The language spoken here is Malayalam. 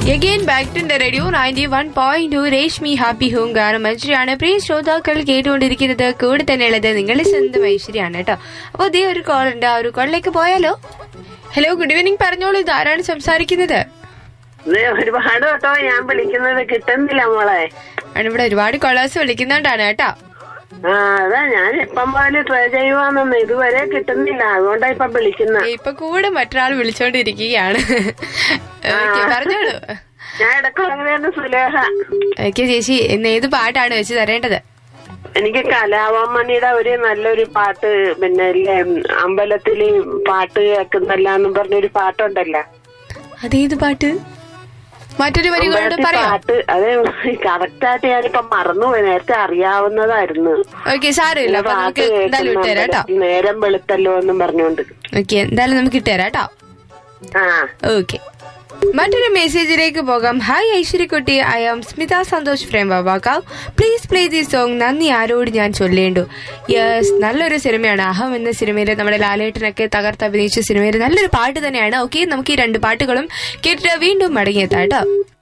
again back to radio ninety one point two Reshmi happy home ഗാനം മഞ്ജുരിയാണ് പ്രിയ ശ്രോതാക്കൾ കേട്ടുകൊണ്ടിരിക്കുന്നത് കൂടെ തന്നെയുള്ളത് നിങ്ങളുടെ സ്വന്തം ഐശ്വര്യാണ് കേട്ടോ അപ്പോൾ ഇതേ ഒരു കോൾ ഉണ്ട് ആ ഒരു കോളിലേക്ക് പോയാലോ ഹലോ ഗുഡ് ഈവനിങ് പറഞ്ഞോളൂ ഇത് ആരാണ് സംസാരിക്കുന്നത് ഇത് ഒരുപാട് കേട്ടോ ഞാൻ വിളിക്കുന്നത് കിട്ടുന്നില്ല മോളെ ആണ് ഇവിടെ ഒരുപാട് കോളേഴ്സ് വിളിക്കുന്നുണ്ടാണ് കേട്ടോ ആ അതാ ഞാൻ ഇപ്പം പോലെ ട്രൈ ചെയ്യുവാന്നൊന്ന് ഇതുവരെ കിട്ടുന്നില്ല അതുകൊണ്ടാ ഇപ്പൊ വിളിക്കുന്ന ഇപ്പൊ കൂടെ മറ്റൊരാൾ വിളിച്ചോണ്ടിരിക്കുകയാണ് ഓക്കെ പറഞ്ഞോളൂ ഞാൻ ഇടക്കുള്ളങ്ങനെയാണ് സുലേഖ ഓക്കെ ചേച്ചി ഇന്ന് ഏത് പാട്ടാണ് വെച്ച് തരേണ്ടത് എനിക്ക് കലാവാമണിയുടെ ഒരു നല്ലൊരു പാട്ട് പിന്നെ ഇല്ലേ, അമ്പലത്തില് പാട്ട് കേൾക്കുന്നല്ല എന്നും പറഞ്ഞൊരു പാട്ടുണ്ടല്ലോ അതേത് പാട്ട് മറ്റൊരു വരികളോട് അമ്പലത്തിൽ പറയാം പാട്ട് അത് കറക്റ്റ് ആയിട്ട് ഞാനിപ്പോ മറന്നുപോയി നേരത്തെ അറിയാവുന്നതായിരുന്നു ഓക്കെ സാരമില്ല അപ്പൊ നമുക്ക് പാട്ട് എന്തായാലും കേൾക്കുന്ന ഇട്ടുതരാം കേട്ടോ അമ്പലത്തിൽ നേരം വെളുത്തല്ലോ എന്നും പറഞ്ഞോണ്ട് ഓക്കെ എന്തായാലും നമുക്ക് ഇട്ടുതരാം കേട്ടോ ആ ഓക്കെ മറ്റൊരു മെസ്സേജിലേക്ക് പോകാം ഹായ് ഐശ്വര്യക്കുട്ടി I am Smitha Santhosh from ബാബാക്കാവ് പ്ലീസ് പ്ലേ ദി സോങ് നന്ദി ആരോട് ഞാൻ ചൊല്ലേണ്ടു യെസ് നല്ലൊരു സിനിമയാണ് അഹം എന്ന സിനിമയിൽ നമ്മുടെ ലാലേട്ടനൊക്കെ തകർത്ത് അഭിനയിച്ച സിനിമയിൽ നല്ലൊരു പാട്ട് തന്നെയാണ് ഓക്കെ നമുക്ക് ഈ രണ്ട് പാട്ടുകളും കേട്ടിട്ട് വീണ്ടും മടങ്ങിയെത്താം കേട്ടോ